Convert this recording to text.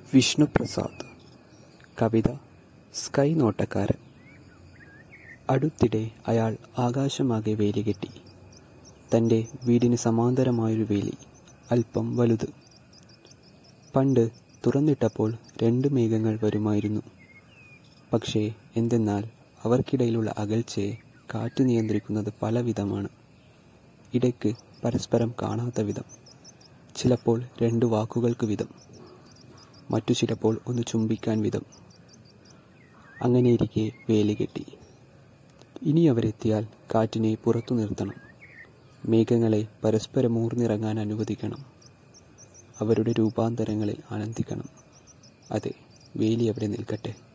വിഷ്ണുപ്രസാദ് കവിത sky നോട്ടക്കാരൻ അടുത്തിടെ അയാൾ ആകാശമാകെ വേലികെട്ടി തൻ്റെ വീടിന് സമാന്തരമായൊരു വേലി അല്പം വലുത് പണ്ട് തുറന്നിട്ടപ്പോൾ രണ്ട് മേഘങ്ങൾ വരുമായിരുന്നു പക്ഷേ എന്തെന്നാൽ അവർക്കിടയിലുള്ള അകൽച്ചയെ കാറ്റ് നിയന്ത്രിക്കുന്നത് പലവിധമാണ് ഇടയ്ക്ക് പരസ്പരം കാണാത്ത വിധം ചിലപ്പോൾ രണ്ട് വാക്കുകൾക്ക് വിധം മറ്റു ചിലപ്പോൾ ഒന്ന് ചുംബിക്കാൻ വിധം അങ്ങനെയിരിക്കെ വേലി കെട്ടി ഇനി അവരെത്തിയാൽ കാറ്റിനെ പുറത്തു നിർത്തണം മേഘങ്ങളെ പരസ്പരം ഊർന്നിറങ്ങാൻ അനുവദിക്കണം അവരുടെ രൂപാന്തരങ്ങളിൽ ആനന്ദിക്കണം അതെ വേലി അവിടെ നിൽക്കട്ടെ